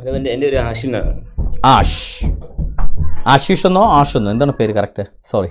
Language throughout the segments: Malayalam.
അത് എൻ്റെ എൻ്റെ ഒരു ആശിനാണ് ആഷ് ആശീഷ് എന്നോ ആഷ് എന്നോ എന്താണ് പേര് correct sorry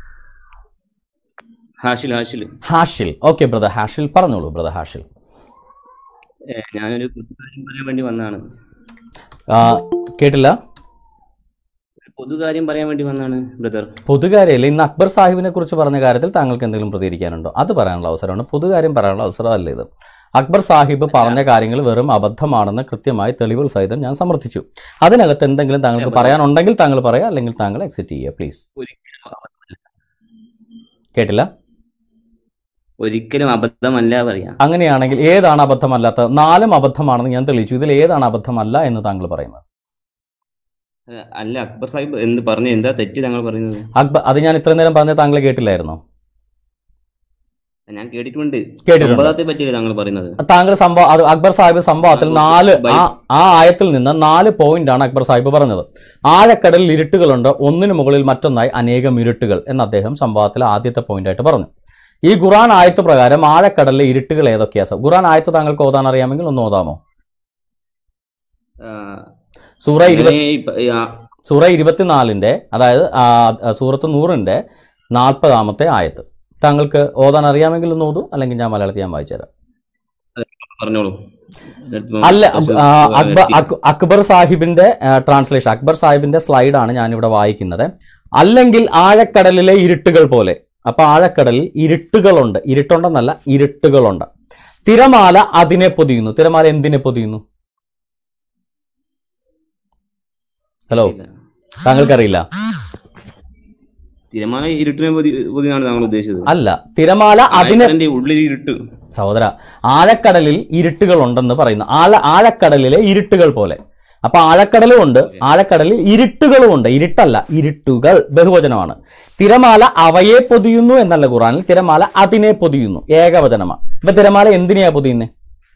Hashil Hashil Hashil okay brother Hashil പറഞ്ഞോളൂ ബ്രദർ ഹാഷിൽ ഏ, ഞാനൊരു പൊതുകാര്യം പറയാൻ വേണ്ടി വന്നതാണ് ആ, കേട്ടില്ല ഒരു പൊതുകാര്യം പറയാൻ വേണ്ടി വന്നതാണ് ബ്രദർ പൊതുകാര്യമില്ല ഇന്ന് അക്ബർ സാഹിബിനെ കുറിച്ച് പറഞ്ഞ കാര്യത്തിൽ താങ്കൾക്ക് എന്തെങ്കിലും പ്രതികരിക്കാനുണ്ടോ അത് പറയാനുള്ള അവസരമാണ് പൊതുകാര്യം പറയാനുള്ള അവസരമല്ല ഇത് അക്ബർ സാഹിബ് പറഞ്ഞ കാര്യങ്ങൾ വെറും അബദ്ധമാണെന്ന് കൃത്യമായി തെളിവുകൾ സഹിതം ഞാൻ സമർത്ഥിച്ചു അതിനകത്ത് എന്തെങ്കിലും താങ്കൾക്ക് പറയാനുണ്ടെങ്കിൽ താങ്കൾ പറയാം അല്ലെങ്കിൽ താങ്കൾ എക്സിറ്റ് ചെയ്യുക പ്ലീസ് ഒരിക്കലും അബദ്ധമല്ല കേട്ടില്ല ഒരിക്കലും അബദ്ധമല്ല പറയാം അങ്ങനെയാണെങ്കിൽ ഏതാണ് അബദ്ധമല്ലാത്തത് നാലും അബദ്ധമാണെന്ന് ഞാൻ തെളിയിച്ചു ഇതിൽ ഏതാണ് അബദ്ധമല്ല എന്ന് താങ്കൾ പറയുന്നത് ഏ, അല്ല അക്ബർ സാഹിബ് എന്ത് പറഞ്ഞു എന്താ തെറ്റ് താങ്കൾ പറയുന്നത് അക്ബർ അത് ഞാൻ ഇത്രയും നേരം പറഞ്ഞത് താങ്കൾ കേട്ടില്ലായിരുന്നോ ഞാൻ കേട്ടിട്ടുണ്ട് കേട്ടിട്ടുണ്ട്. സംഭവത്തെ പറ്റിയല്ലേ താങ്കൾ പറയുന്നത് താങ്കൾ സംഭവം അത് അക്ബർ സാഹിബ് സംഭവത്തിൽ ആ, നാല് ബൈ- ആ ആ ആയത്തിൽ നിന്ന് നാല് പോയിന്റ് ആണ് അക്ബർ സാഹിബ് പറഞ്ഞത് ആഴക്കടലിൽ ഇരുട്ടുകളുണ്ട് ഒന്നിനു മുകളിൽ മറ്റൊന്നായി അനേകം ഇരുട്ടുകൾ എന്ന് അദ്ദേഹം സംഭവത്തിൽ ആദ്യത്തെ പോയിന്റ് ആയിട്ട് പറഞ്ഞു ഈ ഖുറാൻ ആയത്ത് പ്രകാരം ആഴക്കടലിലെ ഇരുട്ടുകൾ ഏതൊക്കെയാ സർ? ഖുറാൻ ആയത്ത് താങ്കൾക്ക് ഓതാൻ അറിയാമെങ്കിൽ ഒന്ന് ഓതാമോ ആ, സൂറ ഇരുപത്തി അങ്ങനെ ഇപ്പ- ആ, സൂറ ഇരുപത്തിനാലിന്റെ അതായത് ആ, ആ, സൂറത്ത് നൂറിന്റെ നാൽപ്പതാമത്തെ ആയത്ത് താങ്കൾക്ക് ഓതാൻ അറിയാമെങ്കിൽ ഒന്ന് ഓതൂ അല്ലെങ്കിൽ ഞാൻ മലയാളത്തിൽ ഞാൻ വായിച്ചുതരാം പറഞ്ഞോളൂ അല്ല ആ, അക്ബർ അക്- അക്ബർ സാഹിബിന്റെ ട്രാൻസ്ലേഷൻ അക്ബർ സാഹിബിന്റെ സ്ലൈഡാണ് ഞാനിവിടെ വായിക്കുന്നത് അല്ലെങ്കിൽ ആഴക്കടലിലെ ഇരുട്ടുകൾ പോലെ അപ്പൊ ആഴക്കടലിൽ ഇരുട്ടുകളുണ്ട് ഇരുട്ടുണ്ടെന്നല്ല ഇരുട്ടുകളുണ്ട് തിരമാല അതിനെ പൊതിയുന്നു തിരമാല എന്തിനെ പൊതിയുന്നു ഹലോ താങ്കൾക്കറിയില്ല തിരമാല ഇരുട്ടിനെ പൊതിയാണ് താങ്കൾ ഉദ്ദേശിച്ചത് അല്ല തിരമാല അതിനെ അതിന്റെ ഉള്ളിൽ ഇരുട്ട് സഹോദര ആഴക്കടലിൽ ഇരുട്ടുകൾ ഉണ്ടെന്ന് പറയുന്നു ആഴ ആഴക്കടലിലെ ഇരുട്ടുകൾ പോലെ അപ്പൊ ആഴക്കടലും ഉണ്ട് ആഴക്കടലിൽ ഇരുട്ടുകളും ഉണ്ട് ഇരുട്ടല്ല ഇരുട്ടുകൾ ബഹുവചനമാണ് തിരമാല അവയെ പൊതിയുന്നു എന്നല്ല ഖുറാനിൽ തിരമാല അതിനെ പൊതിയുന്നു ഏകവചനമാണ് ഇപ്പൊ തിരമാല എന്തിനെയാ പൊതിയുന്നത്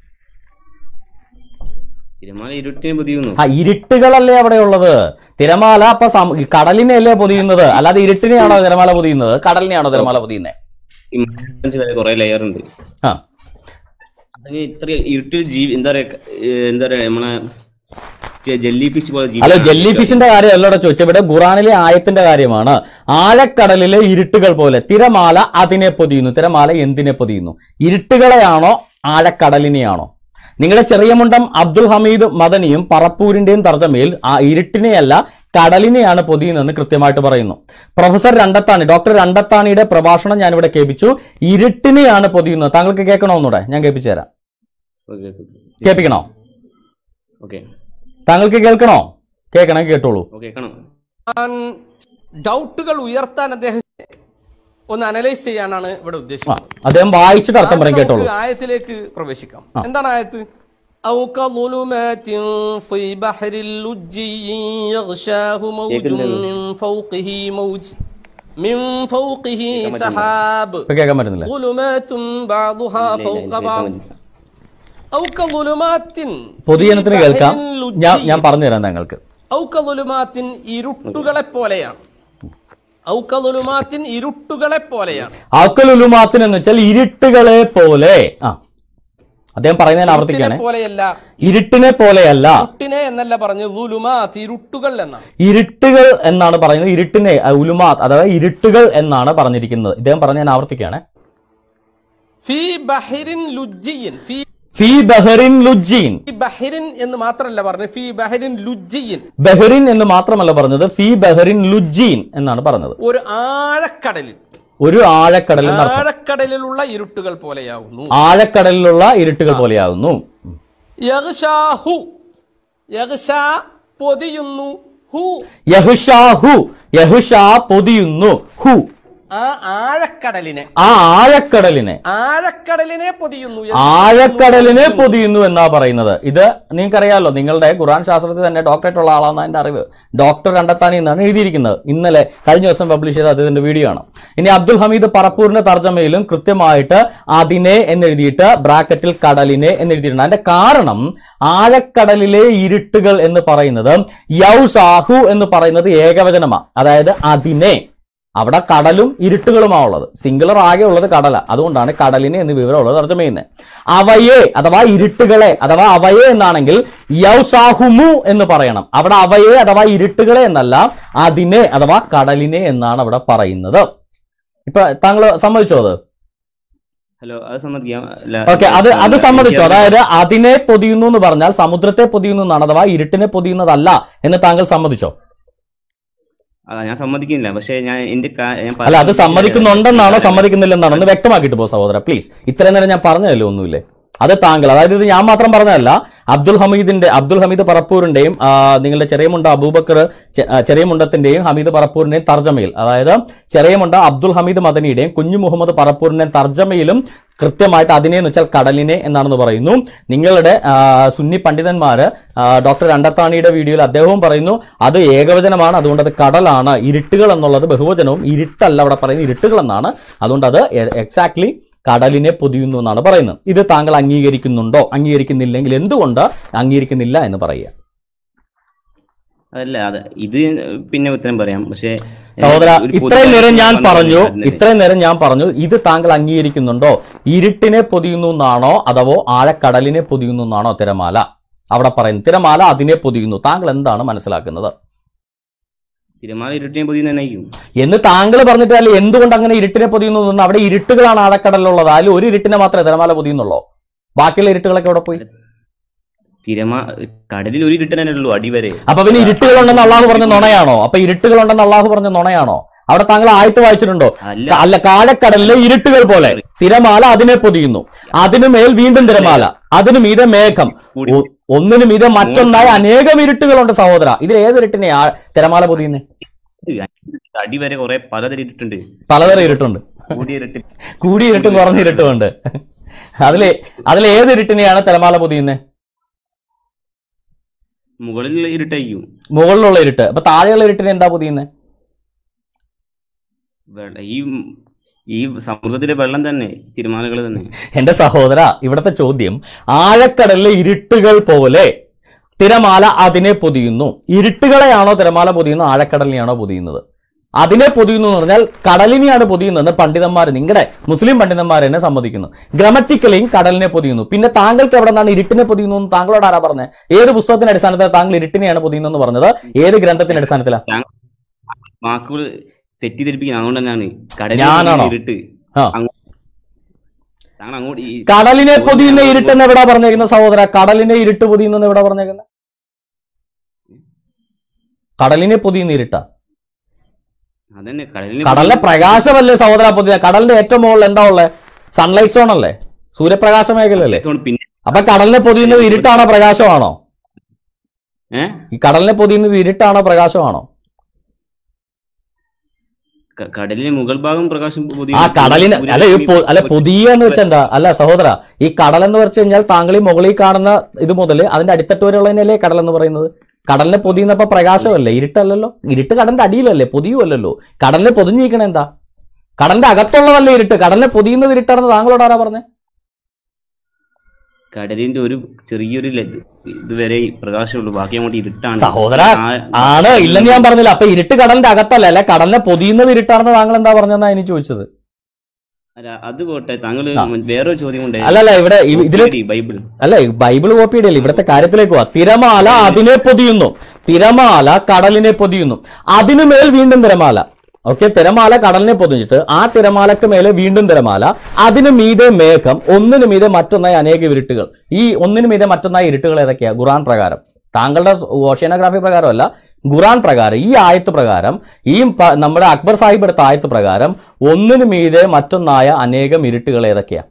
തിരമാല ഇരുട്ടിനെ പൊതിയുന്നു ആ ഇരുട്ടുകളല്ലേ അവിടെ ഉള്ളത് തിരമാല അപ്പൊ സം- ഈ കടലിനെയല്ലേ പൊതിയുന്നത് അല്ലാതെ ഇരുട്ടിനെയാണോ തിരമാല പൊതിയുന്നത് കടലിനെയാണോ തിരമാല പൊതിയുന്നത് ഈ മനസ്സിലായ കുറെ ലെയർ ഉണ്ട് ആ അതിന് ഇത്ര ഇരുട്ടിൽ ജീവി എന്താ പറയാ ഏഹ് എന്താ പറയാ നമ്മളെ ജെല്ലി ഫിഷ് പോലെ അല്ല ജീവി ജെല്ലി ഫിഷിന്റെ കാര്യം അല്ലട ചോദിച്ചത് ഇവിടെ ഖുറാനിലെ ആയത്തിന്റെ കാര്യമാണ് ആഴക്കടലിലെ ഇരുട്ടുകൾ പോലെ തിരമാല അതിനെ പൊതിയുന്നു തിരമാല എന്തിനെ പൊതിയുന്നു ഇരുട്ടുകളെയാണോ ആഴക്കടലിനെയാണോ നിങ്ങളുടെ ചെറിയ മുണ്ടം അബ്ദുൽ ഹമീദ് മദനിയും പറപ്പൂരിന്റെയും തർജ്ജമയിൽ ആ ഇരുട്ടിനെയല്ല കടലിനെയാണ് പൊതിയുന്നതെന്ന് കൃത്യമായിട്ട് പറയുന്നു പ്രൊഫസർ രണ്ടത്താണി ഡോക്ടർ രണ്ടത്താണിയുടെ പ്രഭാഷണം ഞാനിവിടെ കേൾപ്പിച്ചു ഇരുട്ടിനെയാണ് പൊതിയുന്നത് താങ്കൾക്ക് കേൾക്കണമെന്നൂടെ ഞാൻ കേൾപ്പിച്ചു തരാം കേൾപ്പിക്കണോ ഓക്കെ താങ്കൾക്ക് കേൾക്കണോ കേൾക്കണേ കേട്ടോളൂ ഓക്കെ കാണാം ഞാൻ ഡൗട്ടുകൾ ഉയർത്താൻ അദ്ദേഹം ഒന്ന് അനലൈസ് ചെയ്യാനാണ് ഇവിടെ ആ ഉദ്ദേശിക്കുന്നത് അദ്ദേഹം വായിച്ചിട്ട് അർത്ഥം പറയും ആദ്യം കേട്ടോളൂ നമുക്ക് ആയത്തിലേക്ക് പ്രവേശിക്കാം എന്താണ് ആയത്ത് أو كظلمات في بحر لجي يغشاه موج من فوقه موج من فوقه سحاب ഇപ്പൊ കേൾക്കാൻ പറ്റുന്നില്ല ظلمات بعضها فوق بعض أو كظلمات പൊതുജനത്തിന് في കേൾക്കാം بحر ഞാൻ لجي ഞാൻ പറഞ്ഞു തരാം താങ്കൾക്ക് ഔക്കതുലുമാത്തിൻ ഇരുട്ടുകളെ പോലെയാണ് ഔക്കതുലുമാത്തിൻ ഇരുട്ടുകളെ പോലെയാണ് ആക്കലുലുമാത്തിൻ എന്ന് വെച്ചാൽ ഇരുട്ടുകളെ പോലെ ആ അദ്ദേഹം പറയുന്നതിന് ഇരുട്ടിനെ ആവർത്തിക്കാണ് പോലെയല്ല ഇരുട്ടിനെ പോലെയല്ല ഇരുട്ടിനെ എന്നല്ല പറഞ്ഞു ലുലുമാത്ത് ഇരുട്ടുകൾ എന്നാണ് ഇരുട്ടുകൾ എന്നാണ് പറയുന്നത് ഇരുട്ടിനെ ആ, ഉലുമാത്ത് അഥവാ ഇരുട്ടുകൾ എന്നാണ് പറഞ്ഞിരിക്കുന്നത് ഇദ്ദേഹം പറഞ്ഞ ഞാൻ ആവർത്തിക്കാണ് ഫി ബഹിരിൻ ലുജ്ജിയിൻ ഫി ഫി ബഹറിൻ ലുജീൻ ബഹിരിൻ എന്ന് മാത്രമല്ല പറഞ്ഞു ഫി ബഹിരിൻ ലുജ്ജിയിൻ ബഹറിൻ എന്ന് മാത്രമല്ല പറഞ്ഞത് ഫി ബഹറിൻ ലുജീൻ എന്നാണ് പറഞ്ഞത് ഒരു ആഴക്കടലിൽ ഒരു ആഴക്കടൽ എന്നർത്ഥം ആഴക്കടലിലുള്ള ഇരുട്ടുകൾ പോലെയാവുന്നു ആഴക്കടലിലുള്ള ഇരുട്ടുകൾ പോലെയാകുന്നു യഗ്ഷാഹു യഗ്ഷാ പൊതിയുന്നു ഹു യഹുഷാഹു യഹുഷാ പൊതിയുന്നു ഹു ആ ആഴക്കടലിനെ ആ ആഴക്കടലിനെ ആഴക്കടലിനെ പൊതിയുന്നു ആഴക്കടലിനെ പൊതിയുന്നു എന്നാ പറയുന്നത് ഇത് നിങ്ങൾക്കറിയാലോ നിങ്ങളുടെ ഖുറാൻ ശാസ്ത്രത്തിൽ തന്നെ ഡോക്ടറേറ്റ് ഉള്ള ആളാണ് എന്റെ അറിവ് ഡോക്ടർ കണ്ടെത്താൻ എന്നാണ് എഴുതിയിരിക്കുന്നത് ഇന്നലെ കഴിഞ്ഞ ദിവസം പബ്ലിഷ് ചെയ്ത അദ്ദേഹത്തിന്റെ വീഡിയോ ആണ് ഇനി അബ്ദുൽ ഹമീദ് പറപ്പൂരിന്റെ തർജ്ജമയിലും കൃത്യമായിട്ട് അതിനെ എന്നെഴുതിയിട്ട് ബ്രാക്കറ്റിൽ കടലിനെ എന്നെഴുതിയിട്ടുണ്ട് അതിന്റെ കാരണം ആഴക്കടലിലെ ഇരുട്ടുകൾ എന്ന് പറയുന്നത് യൗസാഹു എന്ന് പറയുന്നത് ഏകവചനമാണ് അതായത് അതിനെ അവിടെ കടലും ഇരുട്ടുകളുമാ ഉള്ളത് സിംഗുലർ ആകെ ഉള്ളത് കടല അതുകൊണ്ടാണ് കടലിനെ എന്ന് വിവരമുള്ളത് തർജ്ജമ ചെയ്യുന്നത് അവയെ അഥവാ ഇരുട്ടുകളെ അഥവാ അവയെ എന്നാണെങ്കിൽ യൗസാഹുമു എന്ന് പറയണം അവിടെ അവയെ അഥവാ ഇരുട്ടുകളെ എന്നല്ല അതിനെ അഥവാ കടലിനെ എന്നാണ് അവിടെ പറയുന്നത് ഇപ്പൊ താങ്കൾ സമ്മതിച്ചോ അത് ഹലോ അത് സമ്മതിക്കാം അല്ല, ഓക്കെ അത് അത് എനിക്ക് സമ്മതിച്ചു അത് അതായത് അതിനെ പൊതിയുന്നു എന്ന് പറഞ്ഞാൽ സമുദ്രത്തെ പൊതിയുന്നു എന്നാണ് അഥവാ ഇരുട്ടിനെ പൊതിയുന്നതല്ല എന്ന് താങ്കൾ സമ്മതിച്ചോ അതാ ഞാൻ സമ്മതിക്കുന്നില്ല പക്ഷെ ഞാൻ എന്റെ കാ- ഞാൻ അല്ല അത് പറഞ്ഞ സമ്മതിക്കുന്നുണ്ടെന്നാണോ സമ്മതിക്കുന്നില്ലെന്നാണോ ഒന്ന് വ്യക്തമാക്കിയിട്ട് പോ സഹോദര പ്ലീസ് ഇത്രയും നേരം ഞാൻ പറഞ്ഞതല്ലോ ഒന്നുമില്ലേ അത് താങ്കൾ അതായത് ഇത് ഞാൻ മാത്രം പറഞ്ഞതല്ല അബ്ദുൽ ഹമീദിന്റെ അബ്ദുൽ ഹമീദ് പറപ്പൂരിന്റെയും ആ, നിങ്ങളുടെ ചെറിയമുണ്ട അബൂബക്കർ ചെ- ആ, ചെറിയമുണ്ടത്തിന്റെയും ഹമീദ് പറപ്പൂരിന്റെയും തർജ്ജമയിൽ അതായത് ചെറിയമുണ്ട അബ്ദുൽ ഹമീദ് മദനിയുടെയും കുഞ്ഞു മുഹമ്മദ് പറപ്പൂരിന്റെയും തർജ്ജമയിലും കൃത്യമായിട്ട് അതിനെ എന്ന് വെച്ചാൽ കടലിനെ എന്നാണെന്ന് പറയുന്നു നിങ്ങളുടെ ആ, സുന്നി പണ്ഡിതന്മാര് ആ, ഡോക്ടർ രണ്ടത്താണിയുടെ വീഡിയോയിൽ അദ്ദേഹവും പറയുന്നു അത് ഏകവചനമാണ് അതുകൊണ്ട് അത് കടലാണ് ഇരുട്ടുകൾ എന്നുള്ളത് ബഹുവചനവും ഇരുട്ടല്ല അവിടെ പറയുന്നത് ഇരുട്ടുകൾ എന്നാണ് അതുകൊണ്ട് അത് എക്സാക്ട്ലി കടലിനെ പൊതിയുന്നു എന്നാണ് പറയുന്നത് ഇത് താങ്കൾ അംഗീകരിക്കുന്നുണ്ടോ അംഗീകരിക്കുന്നില്ലെങ്കിൽ എന്തുകൊണ്ട് അംഗീകരിക്കുന്നില്ല എന്ന് പറയുക അതല്ല അത് ഇത് പിന്നെ ഉത്തരം പറയാം പക്ഷെ സഹോദര ഒരു ഇത്രയും നേരം ഞാൻ പൊതുവായ പറഞ്ഞു പറഞ്ഞത് ഇത്രയും നേരം ഞാൻ പറഞ്ഞു ഇത് താങ്കൾ അംഗീകരിക്കുന്നുണ്ടോ ഇരുട്ടിനെ പൊതിയുന്നു എന്നാണോ അഥവോ ആഴക്കടലിനെ പൊതിയുന്നു എന്നാണോ തിരമാല അവിടെ പറയുന്നു തിരമാല അതിനെ പൊതിയുന്നു താങ്കൾ എന്താണ് മനസ്സിലാക്കുന്നത് തിരുമാല ഇരുട്ടിനെ പൊതി നന്നായിരിക്കും എന്ന് താങ്കൾ പറഞ്ഞിട്ട് അല്ല എന്തുകൊണ്ട് അങ്ങനെ ഇരുട്ടിനെ പൊതിയുന്നു എന്ന് പറഞ്ഞാൽ അവിടെ ഇരുട്ടുകളാണ് ആഴക്കടലിലുള്ളത് അതിൽ ഒരു ഇരുട്ടിനെ മാത്രമേ തിരമാല പൊതിയുന്നുള്ളൂ ബാക്കിയുള്ള ഇരുട്ടുകളൊക്കെ അവിടെ പോയി തിരമാ കടലിൽ ഒരു ഇരുട്ടനെ ഉള്ളൂ അടിവരെ അപ്പൊ പിന്നെ ഇരുട്ടുകളുണ്ടെന്ന് അള്ളാഹു പറഞ്ഞ നുണയാണോ അപ്പൊ ഇരുട്ടുകളുണ്ടെന്ന് അള്ളാഹു പറഞ്ഞ നുണയാണോ അവിടെ താങ്കൾ ആയത്ത് വായിച്ചിട്ടുണ്ടോ അല്ല അല്ല കാലക്കടലിലെ ഇരുട്ടുകൾ പോലെ തിരമാല അതിനെ പൊതിയുന്നു അതിനു മേൽ വീണ്ടും തിരമാല അതിനു മീതെ മേഘം കൂടി ഒ- ഒന്നിനു മീതെ മറ്റൊന്നായി അനേകം ഇരുട്ടുകളുണ്ട് സഹോദര ഇതിൽ ഏത് ഇരുട്ടിനെ തിരമാല പൊതിയുന്നേ അടിവരെ കുറെ പലതരം ഇരുട്ടുണ്ട് പലതരം ഇരുട്ടുണ്ട് കൂടിയ ഇരുട്ട് കൂടിയ ഇരുട്ടും കുറഞ്ഞ ഇരുട്ടും ഉണ്ട് അതിലെ അതിലെ ഏത് ഇരുട്ടിനെയാണ് തിരമാല പൊതിയുന്നത് മുകളിൽ ഇരുട്ടായിരിക്കും മുകളിലുള്ള ഇരുട്ട് അപ്പൊ താഴെയുള്ള ഇരുട്ടിനെ എന്താ പൊതിയുന്നത് വെള്ള- ഈ ഈ സമുദ്രത്തിലെ വെള്ളം തന്നെ തിരുമാലകൾ തന്നെ എന്റെ സഹോദര ഇവിടുത്തെ ചോദ്യം ആഴക്കടലിലെ ഇരുട്ടുകൾ പോലെ തിരമാല അതിനെ പൊതിയുന്നു ഇരുട്ടുകളെയാണോ തിരമാല പൊതിയുന്നത് ആഴക്കടലിനെയാണോ പൊതിയുന്നത് അതിനെ പൊതിയുന്നു എന്ന് പറഞ്ഞാൽ കടലിനെയാണ് പൊതിയുന്നത് പണ്ഡിതന്മാർ നിങ്ങളുടെ മുസ്ലിം പണ്ഡിതന്മാർ എന്നെ സമ്മതിക്കുന്നു ഗ്രമറ്റിക്കലിയും കടലിനെ പൊതിയുന്നു പിന്നെ താങ്കൾക്ക് എവിടെ നിന്നാണ് ഇരുട്ടിനെ പൊതിയുന്നു എന്ന് താങ്കളോട് ആരാ പറഞ്ഞത് ഏത് പുസ്തകത്തിന്റെ അടിസ്ഥാനത്തിൽ താങ്കൾ ഇരുട്ടിനെയാണ് പൊതിയുന്നതെന്ന് പറഞ്ഞത് ഏത് ഗ്രന്ഥത്തിന്റെ അടിസ്ഥാനത്തിലാണ് വാക്കുകൾ തെറ്റിദ്ധരിപ്പിക്കുന്നത് അതുകൊണ്ട് തന്നെയാണ് കടലിൽ ഞാനാണോ? ഇരുട്ട് ആ. അങ്ങോ- താങ്കൾ അങ്ങോട്ട് ഈ കടലിനെ പൊതിയുന്ന ഇരുട്ടെന്ന് എവിടാ പറഞ്ഞേക്കുന്ന സഹോദര കടലിനെ ഇരുട്ട് പൊതിയുന്നെന്ന് എവിടാ പറഞ്ഞേക്കുന്നത് കടലിനെ പൊതിയുന്ന ഇരുട്ടാ അതന്നെ കടലിൽ കടലിലെ പ്രകാശമല്ലേ സഹോദര പൊതിയ കടലിന്റെ ഏറ്റവും മുകളിൽ എന്താ ഉള്ളത് സൺലൈറ്റ് സോൺ അല്ലേ സൂര്യപ്രകാശ മേഖലയല്ലേ പിന്നെ അപ്പൊ കടലിനെ പൊതിയുന്നത് ഇരുട്ടാണോ പ്രകാശമാണോ ഏഹ് ഈ കടലിനെ പൊതിയുന്നത് ഇരുട്ടാണോ പ്രകാശമാണോ ക- കടലിലെ മുകൾ ഭാഗം പ്രകാശം പൊതിയും. ആ കടലിന് സൂര്യൻ- അല്ല ഈ പൊ- അല്ല പുതിയ എന്ന് വെച്ചാൽ എന്താ അല്ല സഹോദര ഈ കടൽ എന്ന് വെച്ച് കഴിഞ്ഞാൽ താങ്കൾ ഈ മുകളിൽ കാണുന്ന ഇത് മുതൽ അതിന്റെ അടിത്തട്ട് വരെയുള്ളതിനല്ലേ കടൽ എന്ന് പറയുന്നത് കടലിനെ പൊതിയുന്നപ്പോ പ്രകാശമല്ലേ ഇരുട്ടല്ലല്ലോ ഇരുട്ട് കടലിന്റെ അടിയിലല്ലേ പൊതിയുമല്ലല്ലോ കടലിനെ പൊതിഞ്ഞിരിക്കണ എന്താ കടലിന്റെ അകത്തുള്ളതല്ലേ ഇരുട്ട് കടലിനെ പൊതിയുന്നത് ഇരുട്ടാണെന്ന് താങ്കളോട് ആരാ പറഞ്ഞത് കടലിന്റെ ഒരു ചെറിയൊരു ലെ- ഇതുവരെ ഈ പ്രകാശമുള്ളൂ ബാക്കി അങ്ങോട്ട് ഇരുട്ടാണ് സഹോദര ആ- ആണ് ഇല്ലെന്ന് ഞാൻ പറഞ്ഞില്ല അപ്പൊ ഇരുട്ട് കടലിന്റെ അകത്തല്ല അല്ലെ കടലിനെ പൊതിയുന്നത് ഇരുട്ടാണെന്ന് താങ്കൾ എന്താ പറഞ്ഞതെന്നാ എനിക്ക് ചോദിച്ചത് അല്ല അത് പോട്ടെ താങ്കൾ ആ. വേറൊരു ചോദ്യം ഉണ്ട് അല്ലല്ല ഇവിടെ ഇ- ഇതില് ബൈബിൾ അല്ല ഈ ബൈബിൾ കോപ്പിയുടെ അല്ലേ ഇവിടുത്തെ കാര്യത്തിലേക്ക് പോവാ തിരമാല അതിനെ പൊതിയുന്നു തിരമാല കടലിനെ പൊതിയുന്നു അതിനുമേൽ വീണ്ടും തിരമാല ഓക്കെ തിരമാല കടലിനെ പൊതിഞ്ഞിട്ട് ആ തിരമാലക്ക് മേലെ വീണ്ടും തിരമാല അതിന് മീതെ മേഘം ഒന്നിനു മീതെ മറ്റൊന്നായി അനേക ഇരുട്ടുകൾ ഈ ഒന്നിനു മീതെ മറ്റൊന്നായി ഇരുട്ടുകൾ ഏതൊക്കെയാ ഖുറാൻ പ്രകാരം താങ്കളുടെ ഓഷ്യാനോഗ്രാഫി പ്രകാരമല്ല ഖുറാൻ പ്രകാരം ഈ ആയത്ത് പ്രകാരം ഈ പ- നമ്മുടെ അക്ബർ സാഹിബ് എടുത്ത ആയത്ത് പ്രകാരം ഒന്നിനു മീതെ മറ്റൊന്നായ അനേകം ഇരുട്ടുകൾ ഏതൊക്കെയാ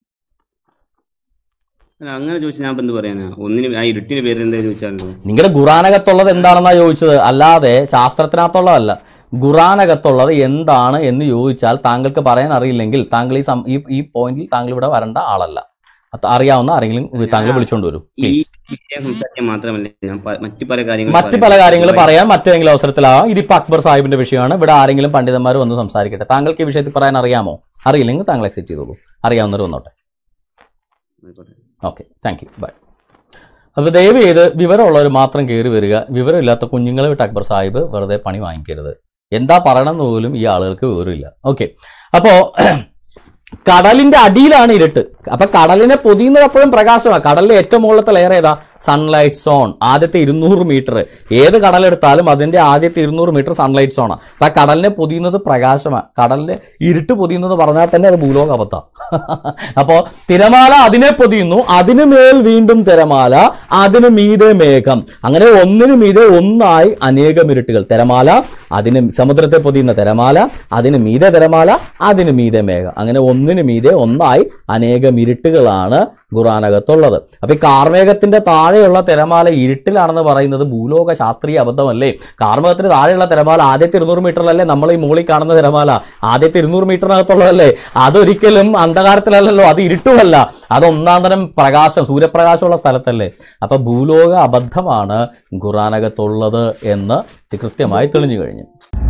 അല്ല, അങ്ങനെ ചോദിച്ചാൽ ഞാൻ ഇപ്പൊ എന്ത് പറയാനാ ഒന്നിന് ആ ഇരുട്ടിന് പേര് എന്താ ചോദിച്ചാലോ നിങ്ങളുടെ ഖുറാനകത്തുള്ളത് എന്താണെന്നാ ചോദിച്ചത് അല്ലാതെ ശാസ്ത്രത്തിനകത്തുള്ളതല്ല ഖുറാനകത്തുള്ളത് എന്താണ് എന്ന് ചോദിച്ചാൽ താങ്കൾക്ക് പറയാൻ അറിയില്ലെങ്കിൽ താങ്കൾ ഈ സം- ഈ- ഈ പോയിന്റിൽ താങ്കൾ ഇവിടെ വരേണ്ട ആളല്ല അത് അറിയാവുന്ന ആരെങ്കിലും താങ്കൾ വിളിച്ചോണ്ട് വരൂ ഈ പ്ലീസ് വിഷയം സംസാരിക്കാൻ മാത്രമല്ല ഞാൻ പ- മറ്റു പല കാര്യങ്ങളും മറ്റു പല കാര്യങ്ങൾ പറയാൻ മറ്റേതെങ്കിലും അവസരത്തിലാവാം ഇതിപ്പോ അക്ബർ സാഹിബിന്റെ വിഷയമാണ് ഇവിടെ ആരെങ്കിലും പണ്ഡിതന്മാർ വന്ന് സംസാരിക്കട്ടെ താങ്കൾക്ക് ഈ വിഷയത്തിൽ പറയാൻ അറിയാമോ അറിയില്ലെങ്കിൽ താങ്കൾ എക്സെപ്റ്റ് ചെയ്തോളൂ അറിയാവുന്നവർ വന്നോട്ടെ ആയിക്കോട്ടെ. ഓക്കെ താങ്ക് യു ബൈ അപ്പോൾ ദയവ് ചെയ്ത് വിവരമുള്ളവർ മാത്രം കയറി വരിക വിവരമില്ലാത്ത കുഞ്ഞുങ്ങളെ വിട്ട് അക്ബർ സാഹിബ് വെറുതെ പണി വാങ്ങിക്കരുത് എന്താ പറയണമെന്ന് പോലും ഈ ആളുകൾക്ക് വിവരമില്ല ഓക്കെ അപ്പോ കടലിന്റെ അടിയിലാണ് ഇരുട്ട് അപ്പൊ കടലിനെ പൊതിയുന്നത് എപ്പോഴും പ്രകാശമാണ് കടലിലെ ഏറ്റവും മുകളിലത്തെ ലെയർ ഏതാ സൺലൈറ്റ് സോൺ ആദ്യത്തെ ഇരുന്നൂറ് മീറ്റർ ഏത് കടലെടുത്താലും അതിന്റെ ആദ്യത്തെ ഇരുന്നൂറ് മീറ്റർ സൺലൈറ്റ് സോണാണ് അപ്പൊ ആ കടലിനെ പൊതിയുന്നത് പ്രകാശമാണ് കടലിന്റെ ഇരുട്ട് പൊതിയുന്നത് പറഞ്ഞാൽ തന്നെ അത് ഭൂലോക അബദ്ധ അപ്പോ തിരമാല അതിനെ പൊതിയുന്നു അതിനു മേൽ വീണ്ടും തിരമാല അതിനു മീതെ മേഘം അങ്ങനെ ഒന്നിനു മീതെ ഒന്നായി അനേകം ഇരുട്ടുകൾ തിരമാല അതിന് സമുദ്രത്തെ പൊതിയുന്ന തിരമാല അതിന് മീതെ തിരമാല അതിന് മീതെ മേഘം അങ്ങനെ ഒന്നിനു മീതെ ഒന്നായി അനേകം ഇരുട്ടുകളാണ് ഖുറാനകത്തുള്ളത് അപ്പൊ ഈ കാർമേഘത്തിന്റെ താഴെയുള്ള തിരമാല ഇരുട്ടിലാണെന്ന് പറയുന്നത് ഭൂലോക ശാസ്ത്രീയ അബദ്ധമല്ലേ കാർമേഘത്തിന് താഴെയുള്ള തിരമാല ആദ്യത്തെ ഇരുന്നൂറ് മീറ്ററിലല്ലേ നമ്മൾ ഈ മുകളിൽ കാണുന്ന തിരമാല ആദ്യത്തെ ഇരുന്നൂറ് മീറ്ററിനകത്തുള്ളതല്ലേ അതൊരിക്കലും അന്ധകാരത്തിലല്ലല്ലോ അത് ഇരുട്ടുമല്ല അത് ഒന്നാം തരം പ്രകാശം സൂര്യപ്രകാശമുള്ള സ്ഥലത്തല്ലേ അപ്പൊ ഭൂലോക അബദ്ധമാണ് ഖുറാനകത്തുള്ളത് എന്ന് കൃത്യമായി തെളിഞ്ഞു കഴിഞ്ഞു